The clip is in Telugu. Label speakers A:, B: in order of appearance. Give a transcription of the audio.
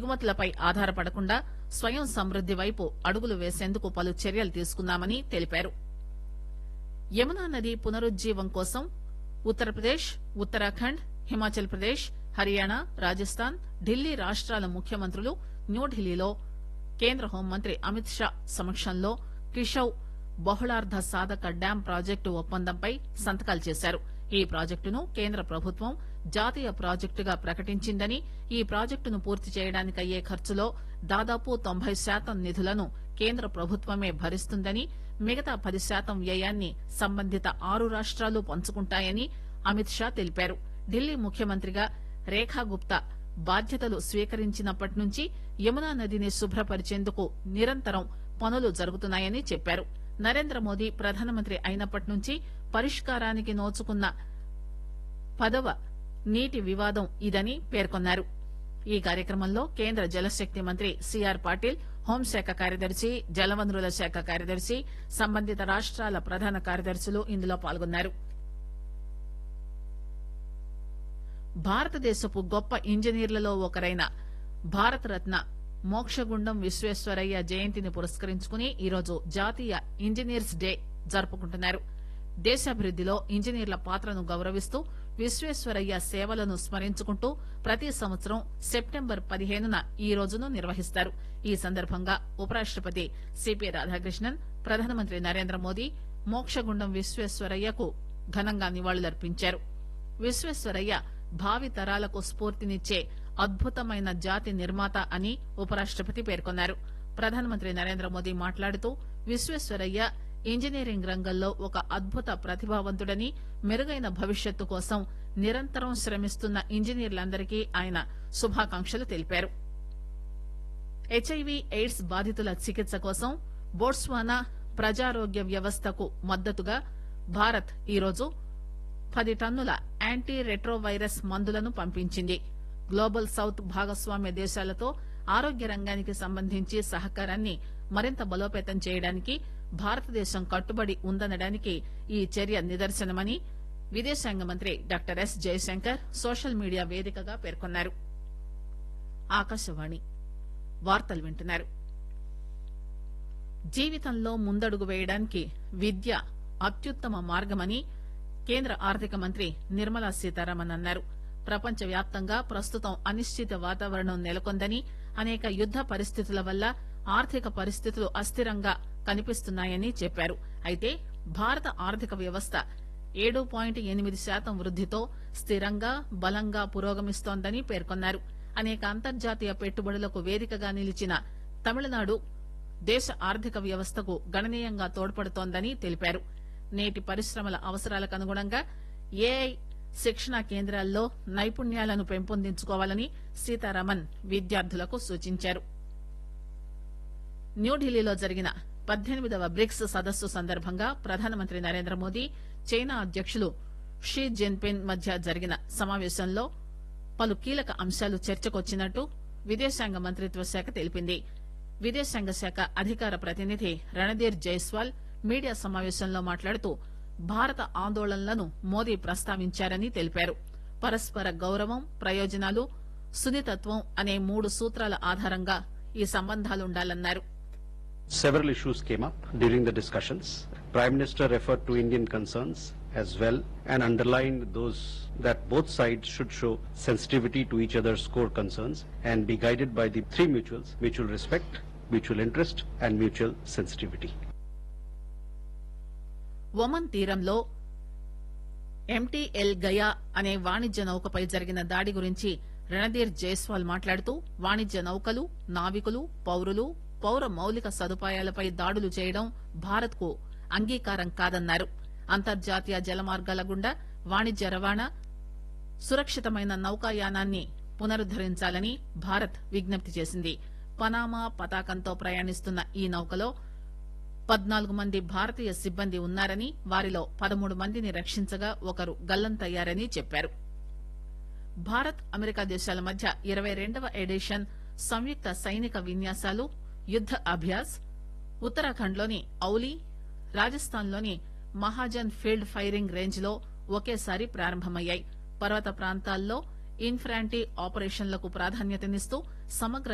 A: దిగుమతులపై ఆధారపడకుండా స్వయం సమృద్ది వైపు అడుగులు వేసేందుకు పలు చర్యలు తీసుకున్నామని తెలిపారు యమునా నది పునరుజ్జీవం కోసం ఉత్తరప్రదేశ్ ఉత్తరాఖండ్ హిమాచల్ ప్రదేశ్ హర్యానా రాజస్థాన్ ఢిల్లీ రాష్టాల ముఖ్యమంత్రులు న్యూఢిల్లీలో కేంద్ర హోంమంత్రి అమిత్ షా సమక్షంలో కిషౌ బహుళార్ధ సాధక డ్యాం ప్రాజెక్టు ఒప్పందంపై సంతకాలు చేశారు ఈ ప్రాజెక్టును కేంద్ర ప్రభుత్వం జాతీయ ప్రాజెక్టుగా ప్రకటించిందని ఈ ప్రాజెక్టును పూర్తి చేయడానికి అయ్యే ఖర్చులో దాదాపు తొంభై శాతం నిధులను కేంద్ర ప్రభుత్వమే భరిస్తుందని మిగతా పది శాతం వ్యయాన్ని సంబంధిత ఆరు రాష్ట్రాలు పంచుకుంటాయని అమిత్ షా తెలిపారు ఢిల్లీ ముఖ్యమంత్రిగా రేఖా గుప్తా బాధ్యతలు స్వీకరించినప్పటి నుంచి యమునా నదిని శుభ్రపరిచేందుకు నిరంతరం పనులు జరుగుతున్నాయని చెప్పారు నరేంద్ర మోదీ ప్రధానమంత్రి అయినప్పటి నుంచి పరిష్కారానికి నోచుకున్న పదవ నీటి వివాదం ఇదని పేర్కొన్నారు ఈ కార్యక్రమంలో కేంద్ర జలశక్తి మంత్రి సిఆర్ పాటిల్ హోంశాఖ కార్యదర్శి జలవనరుల శాఖ కార్యదర్శి సంబంధిత రాష్ట్రాల ప్రధాన కార్యదర్శులు ఇందులో పాల్గొన్నారు భారతదేశపు గొప్ప ఇంజనీర్లలో ఒకరైన భారతరత్న మోక్షగుండం విశ్వేశ్వరయ్య జయంతిని పురస్కరించుకుని ఈరోజు జాతీయ ఇంజనీర్స్ డే జరుపుకుంటున్నారు దేశాభివృద్దిలో ఇంజనీర్ల పాత్రను గౌరవిస్తూ విశ్వేశ్వరయ్య సేవలను స్మరించుకుంటూ ప్రతి సంవత్సరం సెప్టెంబర్ పదిహేనున ఈ రోజును నిర్వహిస్తారు ఈ సందర్భంగా ఉపరాష్టపతి సిపి రాధాకృష్ణన్ ప్రధానమంత్రి నరేంద్ర మోదీ మోక్షగుండం విశ్వేశ్వరయ్యకు ఘనంగా నివాళులర్పించారు విశ్వేశ్వరయ్య భావి తరాలకు స్ఫూర్తినిచ్చే అద్భుతమైన జాతి నిర్మాత అని ఉపరాష్టపతి పేర్కొన్నారు ప్రధానమంత్రి నరేంద్ర మోదీ మాట్లాడుతూ విశ్వేశ్వరయ్య ఇంజనీరింగ్ రంగంలో ఒక అద్భుత ప్రతిభావంతుడని మెరుగైన భవిష్యత్తు కోసం నిరంతరం శ్రమిస్తున్న ఇంజనీర్లందరికీ ఆయన శుభాకాంక్షలు తెలిపారు హెచ్ఐవి ఎయిడ్స్ బాధితుల చికిత్స కోసం బోట్స్వానా ప్రజారోగ్య వ్యవస్థకు మద్దతుగా భారత్ ఈరోజు పది టన్నుల యాంటీ రెట్రోవైరస్ మందులను పంపించింది గ్లోబల్ సౌత్ భాగస్వామ్య దేశాలతో ఆరోగ్య రంగానికి సంబంధించి సహకారాన్ని మరింత బలోపేతం చేయడానికి భారతదేశం కట్టుబడి ఉందనడానికి ఈ చర్య నిదర్శనమని విదేశాంగ మంత్రి doctor S Jaishankar social media వేదికగా పేర్కొన్నారు ఆకాశవాణి వార్తలు వింటున్నారు జీవితంలో ముందడుగు వేయడానికి విద్య అత్యుత్తమ మార్గమని కేంద్ర ఆర్థిక మంత్రి నిర్మలా సీతారామన్ అన్నారు ప్రపంచ వ్యాప్తంగా ప్రస్తుతం అనిశ్చిత వాతావరణం నెలకొందని అనేక యుద్ద పరిస్థితుల వల్ల ఆర్థిక పరిస్థితులు అస్థిరంగా కనిపిస్తున్నాయని చెప్పారు అయితే భారత ఆర్థిక వ్యవస్థ ఏడు పాయింట్ ఎనిమిది శాతం వృద్దితో స్థిరంగా బలంగా పురోగమిస్తోందని పేర్కొన్నారు అనేక అంతర్జాతీయ పెట్టుబడులకు వేదికగా నిలిచిన తమిళనాడు దేశ ఆర్థిక వ్యవస్థకు గణనీయంగా తోడ్పడుతోందని తెలిపారు నేటి పరిశ్రమల అవసరాలకు అనుగుణంగా ఏఐ శిక్షణా కేంద్రాల్లో నైపుణ్యాలను పెంపొందించుకోవాలని సీతారామన్ విద్యార్థులకు సూచించారు న్యూఢిల్లీలో జరిగిన పద్దెనిమిదవ బ్రిక్స్ సదస్సు సందర్భంగా ప్రధానమంత్రి నరేంద్ర మోదీ చైనా అధ్యకులు షీ జిన్పిన్ మధ్య జరిగిన సమావేశంలో పలు కీలక అంశాలు చర్చకొచ్చినట్టు విదేశాంగ మంత్రిత్వ శాఖ తెలిపింది విదేశాంగ శాఖ అధికార ప్రతినిధి రణధీర్ జైస్వాల్ మీడియా సమావేశంలో మాట్లాడుతూ భారత ఆందోళనలను మోదీ ప్రస్తావించారని తెలిపారు పరస్పర గౌరవం ప్రయోజనాలు సున్నితత్వం అనే మూడు సూత్రాల ఆధారంగా ఈ సంబంధాలుండాలన్నారు
B: Several issues came up during the discussions. Prime Minister referred to Indian concerns as well and underlined those that both sides should show sensitivity to each other's core concerns and be guided by the three mutuals, mutual respect, mutual interest and mutual sensitivity.
A: Oman తీరంలో ఎంటీఎల్ గయా అనే వాణిజ్య నౌకపై జరిగిన దాడి గురించి రణధీర్ జైస్వాల్ మాట్లాడుతూ వాణిజ్య నౌకలు నావికులు పౌరులు పౌర మౌలిక సదుపాయాలపై దాడులు చేయడం భారత్ కు అంగీకారం కాదన్నారు అంతర్జాతీయ జలమార్గాల గుండా వాణిజ్య రవాణా సురక్షితమైన నౌకాయానాన్ని పునరుద్దరించాలని భారత్ విజ్ఞప్తి చేసింది పనామా పతాకంతో ప్రయాణిస్తున్న ఈ నౌకలో పద్నాలుగు మంది భారతీయ సిబ్బంది ఉన్నారని వారిలో పదమూడు మందిని రక్షించగా ఒకరు గల్లంతయ్యారని చెప్పారు భారత్ అమెరికా దేశాల మధ్య ఇరవై రెండవ ఎడిషన్ సంయుక్త సైనిక విన్యాసాలు యుద్ద అభ్యాస్ ఉత్తరాఖండ్లోని ఔలీ రాజస్థాన్లోని మహాజన్ ఫీల్డ్ ఫైరింగ్ రేంజ్ లో ఒకేసారి ప్రారంభమయ్యాయి పర్వత ప్రాంతాల్లో ఇన్ఫ్రాంటీ ఆపరేషన్లకు ప్రాధాన్యతనిస్తూ సమగ్ర